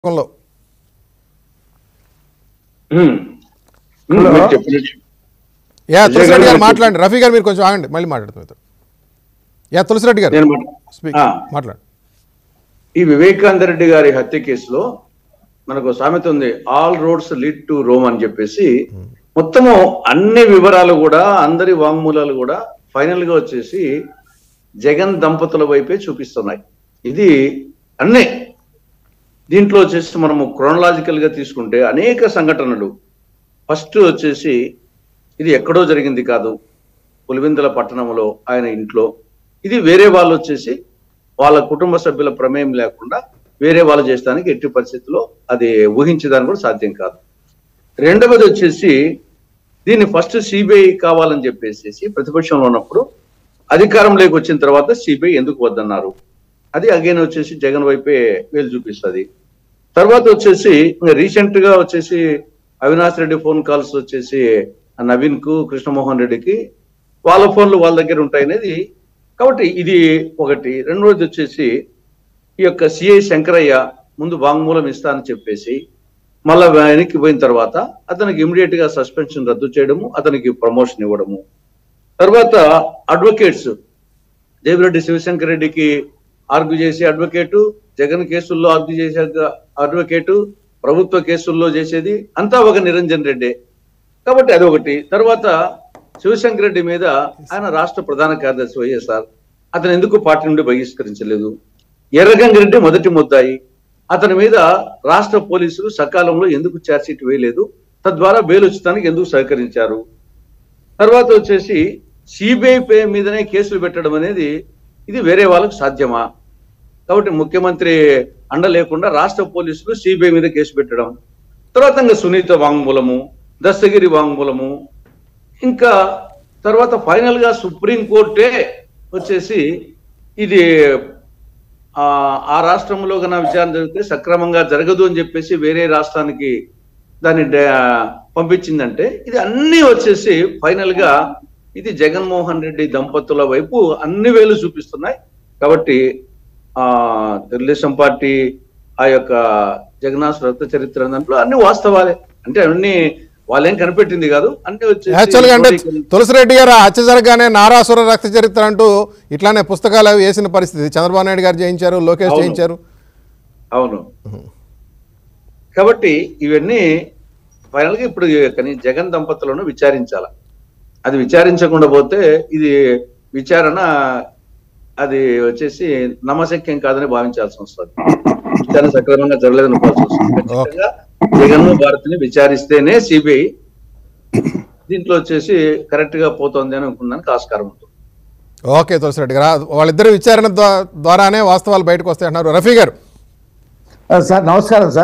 లో ఉమ్. ఉమ్, మీరు చెప్పినట్టు యా విజయ్ తులసిరెడ్డి గారు గారు మాట్లాడండి రఫీ గారు మీరు కొంచెం ఆగండి మళ్ళీ మాట్లాడుతున్నారు యా తులసిరెడ్డి గారు నేను మాట- స్పీక్ ఆ. మాట్లాడు ఈ వివేకానంద రెడ్డి గారి హత్య కేసులో మనకు ఒక సామెత ఉంది all roads lead to Rome అని చెప్పేసి మొత్తము అన్ని వివరాలు కూడా అందరి వాంగ్మూలాలు కూడా ఫైనల్ గా వచ్చేసి జగన్ దంపతుల వైపే చూపిస్తున్నాయి ఇది అన్నీ దీంట్లో వచ్చేసి మనము క్రోనలాజికల్ గా తీసుకుంటే అనేక సంఘటనలు ఫస్ట్ వచ్చేసి ఇది ఎక్కడో జరిగింది కాదు పులివెందుల పట్టణంలో ఆయన ఇంట్లో ఇది వేరే వాళ్ళు వచ్చేసి వాళ్ళ కుటుంబ సభ్యుల ప్రమేయం లేకుండా వేరే వాళ్ళు చేస్తానికి ఎట్టి పరిస్థితుల్లో అది ఊహించడానికి కూడా సాధ్యం కాదు రెండవది వచ్చేసి దీన్ని ఫస్ట్ సిబిఐ కావాలని చెప్పేసి ప్రతిపక్షంలో ఉన్నప్పుడు అధికారంలోకి వచ్చిన తర్వాత సిబిఐ ఎందుకు వద్దన్నారు అది అగైన్ వచ్చేసి జగన్ వైపే వేలు చూపిస్తుంది తర్వాత వచ్చేసి ఇంకా రీసెంట్ గా వచ్చేసి అవినాష్ రెడ్డి ఫోన్ కాల్స్ వచ్చేసి నవీన్ కు కృష్ణమోహన్ రెడ్డికి వాళ్ళ ఫోన్లు వాళ్ళ దగ్గర ఉంటాయనేది కాబట్టి ఇది ఒకటి రెండోది వచ్చేసి ఈ యొక్క సిఐ శంకరయ్య ముందు వాంగ్మూలం ఇస్తా అని చెప్పేసి మళ్ళా వెనక్కి పోయిన తర్వాత అతనికి ఇమీడియట్ గా సస్పెన్షన్ రద్దు చేయడము అతనికి ప్రమోషన్ ఇవ్వడము తర్వాత అడ్వకేట్స్ దేవిరెడ్డి శివశంకర్ రెడ్డికి ఆర్గ్యూ చేసే అడ్వకేటు జగన్ కేసుల్లో ఆర్గ్యూ చేసే అడ్వకేటు ప్రభుత్వ కేసుల్లో చేసేది అంతా ఒక నిరంజన్ రెడ్డి కాబట్టి అది ఒకటి తర్వాత శివశంకర్ రెడ్డి మీద ఆయన రాష్ట్ర ప్రధాన కార్యదర్శి వైఎస్ఆర్ అతను ఎందుకు పార్టీ నుండి బహిష్కరించలేదు ఎర్రగంగిరెడ్డి మొదటి ముద్దాయి అతని మీద రాష్ట్ర పోలీసులు సకాలంలో ఎందుకు ఛార్జ్షీట్ వేయలేదు తద్వారా బెయిల్ ఉచితానికి ఎందుకు సహకరించారు తర్వాత వచ్చేసి సిబిఐ పే మీదనే కేసులు పెట్టడం అనేది ఇది వేరే వాళ్ళకు సాధ్యమా కాబట్టి ముఖ్యమంత్రి అండ లేకుండా రాష్ట్ర పోలీసులు సిబిఐ మీద కేసు పెట్టడం తర్వాత ఇంకా సునీత వాంగ్మూలము దస్తగిరి వాంగ్మూలము ఇంకా తర్వాత ఫైనల్ గా సుప్రీం కోర్టే వచ్చేసి ఇది ఆ ఆ రాష్ట్రంలో కన్నా విచారణ జరిగితే సక్రమంగా జరగదు అని చెప్పేసి వేరే రాష్ట్రానికి దాన్ని డా- పంపించిందంటే ఇది అన్ని వచ్చేసి ఫైనల్ గా ఇది జగన్మోహన్ రెడ్డి దంపతుల వైపు అన్ని వేలు చూపిస్తున్నాయి కాబట్టి ఆ తెలుగుదేశం పార్టీ ఆ యొక్క జగన్నాథ్ రక్త చరిత్ర దాంట్లో అన్ని వాస్తవాలే అంటే అన్ని వాళ్ళేం కనిపెట్టింది కాదు అన్ని యాక్చువల్ గా అంటే వచ్చేసి తులసిరెడ్డి గారు ఆ హత్య జరగగానే నారాసుర రక్త చరిత్ర అంటూ ఇట్లానే పుస్తకాలు అవి వేసిన పరిస్థితి చంద్రబాబు నాయుడు గారు చేయించారు లోకేష్ అవును. చేయించారు అవును కాబట్టి ఇవన్నీ ఫైనల్ గా ఇప్పుడు కానీ జగన్ దంపతులను విచారించాల అది విచారించకుండా పోతే ఇది విచారణ అది వచ్చేసి నమ్మశక్యం కాదని భావించాల్సి వస్తుంది విచారణ సక్రమంగా జరగలేదని అనుకోవాల్సి వస్తుంది ఖచ్చితంగా జగన్ భారత్ని విచారిస్తేనే సిబిఐ దీంట్లో వచ్చేసి కరెక్ట్ గా పోతుంది అని అనుకున్నానికి ఆస్కారం ఉంటుంది ఓకే తులసిరెడ్డి గారు వాళ్ళిద్దరు విచారణ ద్వా- ద్వారానే వాస్తవాలు బయటకు వస్తాయి అంటున్నారు రఫీ గారు సార్ నమస్కారం సార్